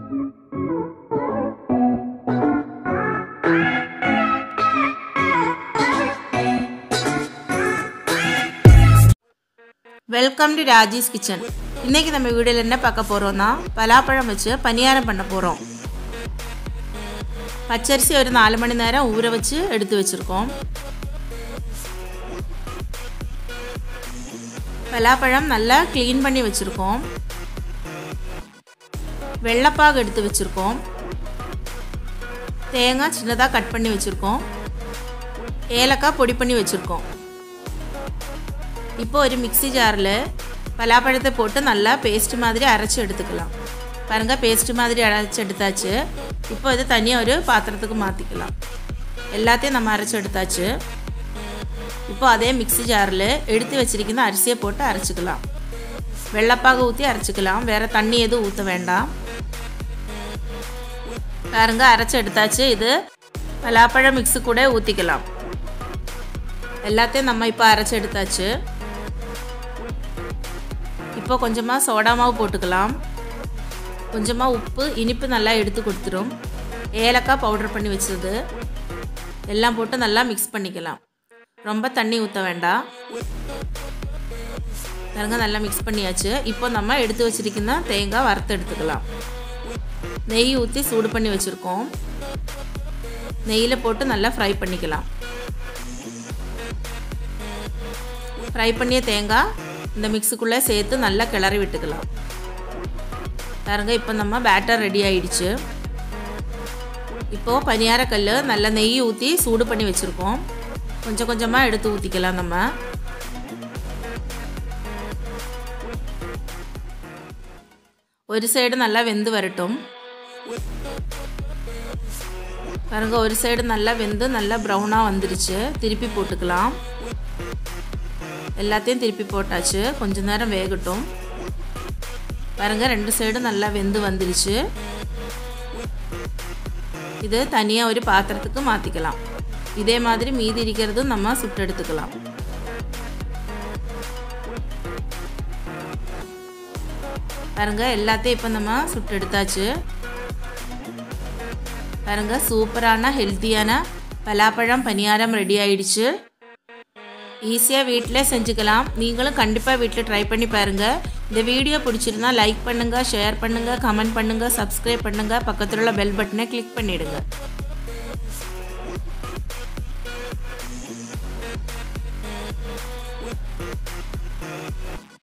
welcome to Raji's kitchen இன்னைக்கு நம்ம வீடியோவில் என்ன பார்க்க போகிறோம்னா பலாப்பழம் வச்சு பணியாரம் பண்ண போகிறோம் பச்சரிசி ஒரு நாலு மணி நேரம் ஊற வச்சு எடுத்து வச்சுருக்கோம் பலாப்பழம் நல்லா க்ளீன் பண்ணி வச்சுருக்கோம் வெள்ளைப்பாகு எடுத்து வச்சுருக்கோம் தேங்காய் சின்னதாக கட் பண்ணி வச்சுருக்கோம் ஏலக்காய் பொடி பண்ணி வச்சுருக்கோம் இப்போ ஒரு மிக்சி ஜாரில் பலாப்பழத்தை போட்டு நல்லா பேஸ்ட் மாதிரி அரைச்சி எடுத்துக்கலாம் பாருங்கள் பேஸ்ட் மாதிரி அரைச்சி எடுத்தாச்சு இப்போ இது தனியாக ஒரு பாத்திரத்துக்கு மாற்றிக்கலாம் எல்லாத்தையும் நம்ம அரைச்சி எடுத்தாச்சு இப்போ அதே மிக்சி ஜாரில் எடுத்து வச்சிருக்கிற அரிசியை போட்டு அரைச்சிக்கலாம் வெள்ளைப்பாக ஊற்றி அரைச்சிக்கலாம் வேறு தண்ணி எதுவும் ஊற்ற வேண்டாம் பாருங்க அரைச்சி எடுத்தாச்சு இது பலாப்பழம் மிக்ஸு கூட ஊற்றிக்கலாம் எல்லாத்தையும் நம்ம இப்போ அரைச்சி எடுத்தாச்சு இப்போ கொஞ்சமாக சோடா மாவு போட்டுக்கலாம் கொஞ்சமாக உப்பு இனிப்பு நல்லா எடுத்து கொடுத்துரும் ஏலக்காய் பவுடர் பண்ணி வச்சது எல்லாம் போட்டு நல்லா மிக்ஸ் பண்ணிக்கலாம் ரொம்ப தண்ணி ஊற்ற வேண்டாம் பாருங்க நல்லா மிக்ஸ் பண்ணியாச்சு இப்போ நம்ம எடுத்து வச்சிருக்கிற தேங்காய் வறுத்து எடுத்துக்கலாம் நெய் ஊற்றி சூடு பண்ணி வச்சுருக்கோம் நெய்யில் போட்டு நல்லா ஃப்ரை பண்ணிக்கலாம் ஃப்ரை பண்ணிய தேங்காய் இந்த மிக்ஸுக்குள்ளே சேர்த்து நல்லா கிளறி விட்டுக்கலாம் பாருங்க இப்போ நம்ம பேட்டர் ரெடி ஆயிடுச்சு இப்போது பனியாரக்கல் நல்லா நெய் ஊற்றி சூடு பண்ணி வச்சுருக்கோம் கொஞ்சம் கொஞ்சமாக எடுத்து ஊற்றிக்கலாம் நம்ம ஒரு சைடு நல்லா வெந்து வரட்டும் பாருங்க ஒரு சைடு நல்லா வெந்து நல்லா ப்ரௌனாக வந்துருச்சு திருப்பி போட்டுக்கலாம் எல்லாத்தையும் திருப்பி போட்டாச்சு கொஞ்ச நேரம் வேகட்டும் பாருங்க ரெண்டு சைடும் நல்லா வெந்து வந்துருச்சு இது தனியாக ஒரு பாத்திரத்துக்கு மாற்றிக்கலாம் இதே மாதிரி மீதி இருக்கிறதும் நம்ம சுட்டு எடுத்துக்கலாம் பாருங்க எல்லாத்தையும் இப்போ நம்ம சுட்டு எடுத்தாச்சு பாருங்க சூப்பரான ஹெல்த்தியான பலாப்பழம் பனியாரம் ரெடி ஆயிடுச்சு ஈஸியாக வீட்டிலே செஞ்சுக்கலாம் நீங்களும் கண்டிப்பாக வீட்டில் ட்ரை பண்ணி பாருங்கள் இந்த வீடியோ பிடிச்சிருந்தா லைக் பண்ணுங்கள் ஷேர் பண்ணுங்கள் கமெண்ட் பண்ணுங்கள் சப்ஸ்கிரைப் பண்ணுங்கள் பக்கத்தில் உள்ள பெல் பட்டனை கிளிக் பண்ணிவிடுங்க